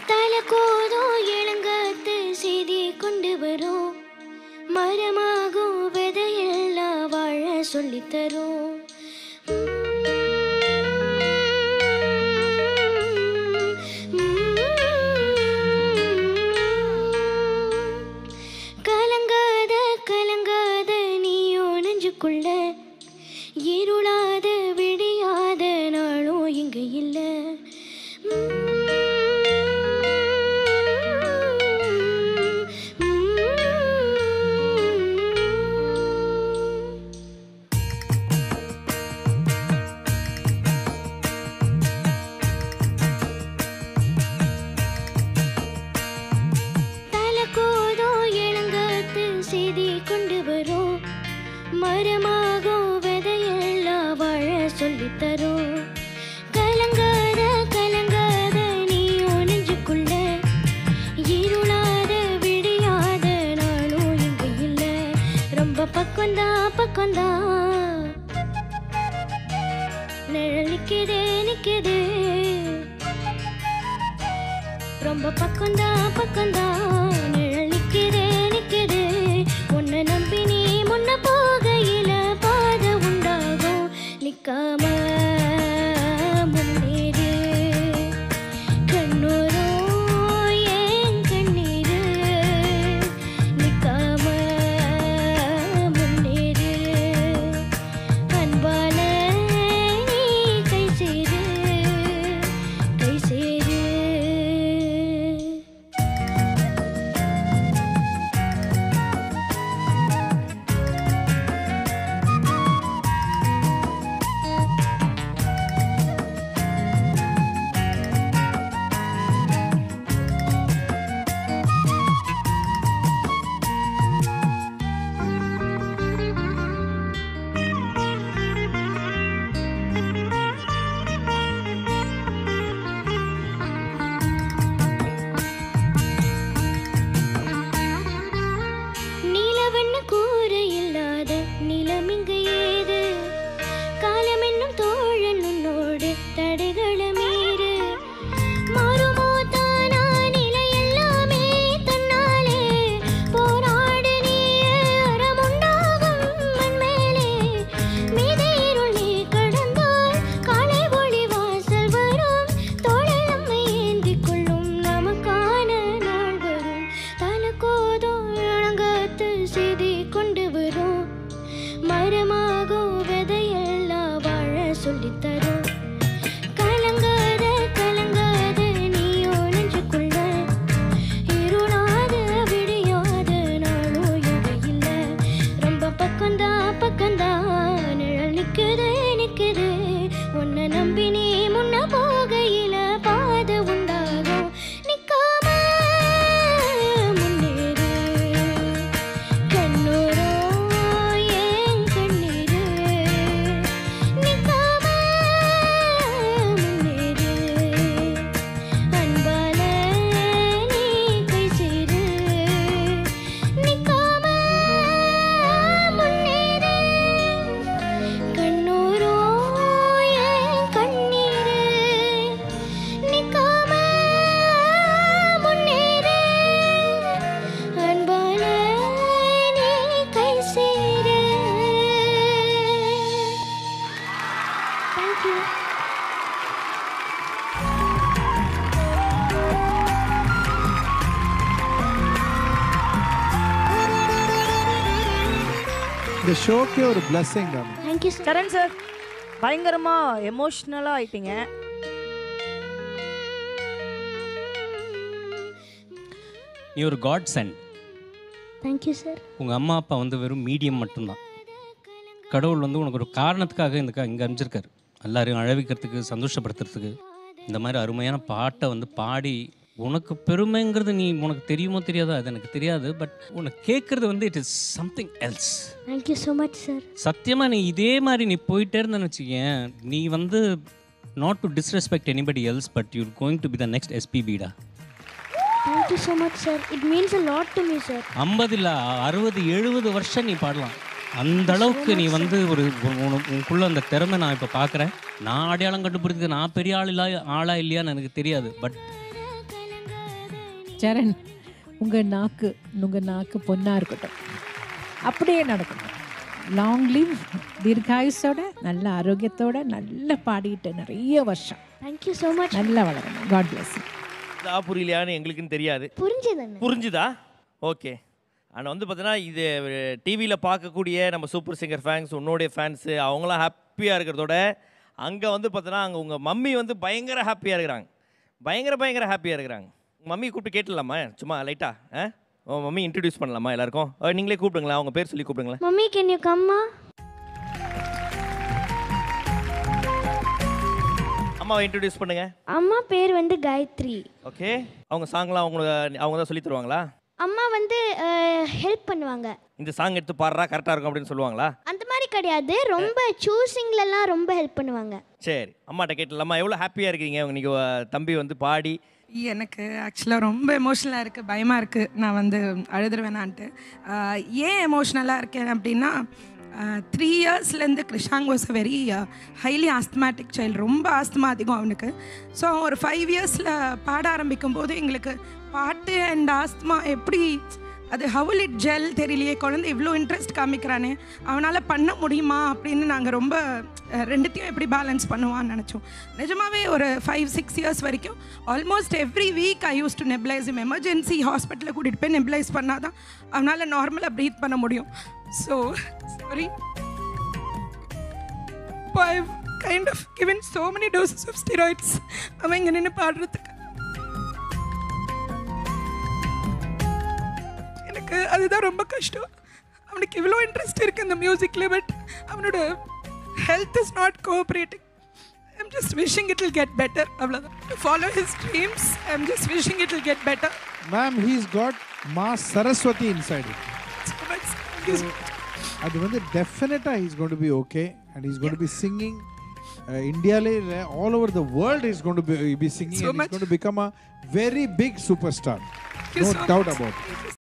தலக்கோதோ இளங்கத்து செய்தி கொண்டு வரும் மரமாகும் விதையெல்லாம் வாழ சொல்லித் தரும் கலங்காத கலங்காத நீயோ நெஞ்சுக்குள்ள இருளாத விடியாத நாளும் இங்க இல்ல தலக்கோதோ இளங்கத்து செய்தி கொண்டு வரும் மரமாகும் விதையெல்லாம் வாழ சொல்லித் தரும் கலங்காத கலங்காத நீ நெஞ்சுக்குள்ள இருளாத விடியாத நாளும் இங்க இல்ல ரொம்ப பக்கம்தான் பக்கம்தான் நிழல் நிக்குதே நிக்குதே ரொம்ப பக்கம்தான் பக்கம்தான் நிழல் நிக்குதே நிக்குதே உன்னை நம்பி நீ முன்ன போகையில பாதை உண்டாகும் நிக்காம முன்னேறு கண்ணூரோ ஏன் கண்ணீரு நிக்காம முன்னேறு அன்பால நீ கை சேரு கை சேரு நீலவண்ண கூரை இல்லாத நிலம் இங்கு ஏது காலம் என்னும் தோழன் உன்னோடு தடைகளை மீறு மாறுமோ தானா நிலை எல்லாமே தன்னாலே போராடு நீயே அறமுண்டாகும் மண்மேலே மீதை இருள் நீ கடந்தால் காலை ஒளி வாசல் வரும் தோளில் நம்மை ஏந்திக் கொள்ளும் நமக்கான நாள் வரும் தலக்கோதோ இளங்கத்து செய்தி கொண்டு வரும் மரமாகும் விதையெல்லாம் வாழ சொல்லித் தரும் கலங்காத கலங்காத நீயோ நெஞ்சுக்குள்ள இருளாத விடியாத நாளோ எங்க இல்ல ரொம்ப பக்கம்தான் பக்கம்தான் நிழல் நிக்குது நிக்குது உன்னை நம்பி நீ முன்ன போகையில பாதை உண்டாகும் நிக்காம முன்னேறு கண்ணூரோ ஏன் கண்ணீரு நிக்காம முன்னேறு அன்பால நீ கை சேரு நிக்காம முன்னேறு கண்ணூரோ ஏன் கண்ணீரு நிக்காம முன்னேறு அன்பால நீ கை சேரு தேங்க்யூ இந்த ஷோக்கே ஒரு பிளஸ்ஸிங் தான் தேங்க்யூ சார் சரண் சார் பயங்கரமா எமோஷ்னலா ஆயிட்டீங்க நீ ஒரு காட் சன் தேங்க்யூ சார் உங்கள் அம்மா அப்பா வந்து வெறும் மீடியம் மட்டும்தான் கடவுள் வந்து உனக்கு ஒரு காரணத்துக்காக இந்த க- இங்கே அனுப்பிச்சிருக்காரு எல்லாரையும் அழவிக்கிறதுக்கு சந்தோஷப்படுத்துறதுக்கு இந்த மாதிரி அருமையான பாட்டை வந்து பாடி உனக்கு பெருமைங்கிறது நீ உனக்கு தெரியுமோ தெரியாதோ அது எனக்கு தெரியாது பட் உனக்கு கேட்குறது வந்து it is something else thank you so much sir சத்தியமாக நீ இதே மாதிரி நீ போயிட்டே இருந்தேன்னு வச்சுக்கேன் நீ வந்து not to disrespect anybody else but you going to be the next எஸ்பிபிடா thank you so much sir it means a lot to me sir ஐம்பது இல்லை அறுபது எழுபது வருஷம் நீ பாடலாம் அந்த அளவுக்கு நீ வந்து ஒரு உன்- உன்- உனக்குள்ள அந்த திறமை நான் இப்போ பார்க்குறேன் நான் அடையாளம் கண்டுபிடிக்கிறது நான் பெரிய ஆள் இல்லா ஆளா இல்லையான்னு எனக்கு தெரியாது பட் சரண் உங்கள் நாக்கு உங்கள் நாக்கு பொண்ணாக இருக்கட்டும் அப்படியே நடக்கட்டும் லாங் லிவ் தீர்காயுசோட நல்ல ஆரோக்கியத்தோட நல்லா பாடிட்டு நிறைய வருஷம் தேங்க்யூ ஸோ மச் நல்லா வளரணும் காட் பிளஸ் இதா புரியலையான்னு எங்களுக்குன்னு தெரியாது புரிஞ்சதுன்னு புரிஞ்சுதா ஓகே ஆனால் வந்து பார்த்தீங்கன்னா இது டிவியில் பார்க்கக்கூடிய நம்ம சூப்பர் சிங்கர் ஃபேன்ஸ் உன்னோடைய ஃபேன்ஸு அவங்களாம் ஹாப்பியாக இருக்கிறதோட அங்கே வந்து பார்த்தோன்னா அங்கே உங்கள் மம்மி வந்து பயங்கர ஹாப்பியாக இருக்கிறாங்க பயங்கர பயங்கர ஹாப்பியாக இருக்கிறாங்க மம்மி கூப்பிட்டு கேட்டுடலாமா சும்மா லைட்டாக ஆ உன் மம்மி இன்ட்ரடியூஸ் பண்ணலாமா எல்லாருக்கும் அஹ், நீங்களே கூப்பிடுங்களேன் அவங்க பேர் சொல்லி கூப்பிடுங்களேன் மம்மி கேன் யூ கம்மா அம்மாவை இன்ட்ரடியூஸ் பண்ணுங்க அம்மா பேர் வந்து காயத்ரி ஓகே அவங்க சாங்லாம் அவங்க அவங்க தான் சொல்லி தருவாங்களா அம்மா வந்து ஹெல்ப் பண்ணுவாங்க இந்த சாங் எடுத்து பாடுறா கரெக்டாக இருக்கும் அப்படின்னு சொல்லுவாங்களா அந்த மாதிரி கிடையாது ரொம்ப சூஸிங்லலாம் ரொம்ப ஹெல்ப் பண்ணுவாங்க சரி அம்மாட்ட கேட்டுடலாமா எவ்வளோ ஹாப்பியாக இருக்கீங்க நீங்கள் தம்பி வந்து பாடி எனக்கு ஆக்சுவலாக ரொம்ப எமோஷ்னலாக இருக்குது பயமாக இருக்குது நான் வந்து அழுதுருவேனான்ட்டு ஆஹ் ஏன் எமோஷ்னலாக இருக்கேன் அப்படின்னா த்ரீ இயர்ஸ்லேருந்து Krishang was a very highly asthmatic child ரொம்ப ஆஸ்துமா அதிகம் அவனுக்கு ஸோ ஒரு ஃபைவ் இயர்ஸில் பாட ஆரம்பிக்கும் போது எங்களுக்கு பாட்டு அண்ட் ஆஸ்துமா எப்படி அது ஹவுல் இட் ஜெல் தெரியலையே குழந்தை இவ்வளோ இன்ட்ரெஸ்ட் காமிக்கிறானே அவனால் பண்ண முடியுமா அப்படின்னு நாங்கள் ரொம்ப அஹ், ரெண்டுத்தையும் எப்படி பேலன்ஸ் பண்ணுவான்னு நினச்சோம் நிஜமாவே ஒரு ஃபைவ் சிக்ஸ் இயர்ஸ் வரைக்கும் almost every week I use to nebulize emergency ஹாஸ்பிட்டலில் கூட்டிகிட்டு போய் நெபிளைஸ் பண்ணால் தான் அவனால் நார்மலாக ப்ரீத் பண்ண முடியும் so sorry I've kind of given so many doses of steroids அவன் இங்கே நின்று பாடுறதுக்கு எனக்கு அதுதான் ரொம்ப கஷ்டம் அவனுக்கு இவ்வளோ இன்ட்ரெஸ்ட் இருக்கு இந்த மியூசிக்கில் பட் அவனோட health is not cooperating I'm just wishing it will get better அவ்வளோதான் to follow his dreams I'm just wishing it will get better Ma'am, he's got Ma Saraswati inside him. அது வந்து டெஃபினட்டாக is gone to be okay and is gone to be singing இந்தியாலே இல்லை all over the world is gone to be be singing So and is much. Gone to become a very big super star you no so doubt much. About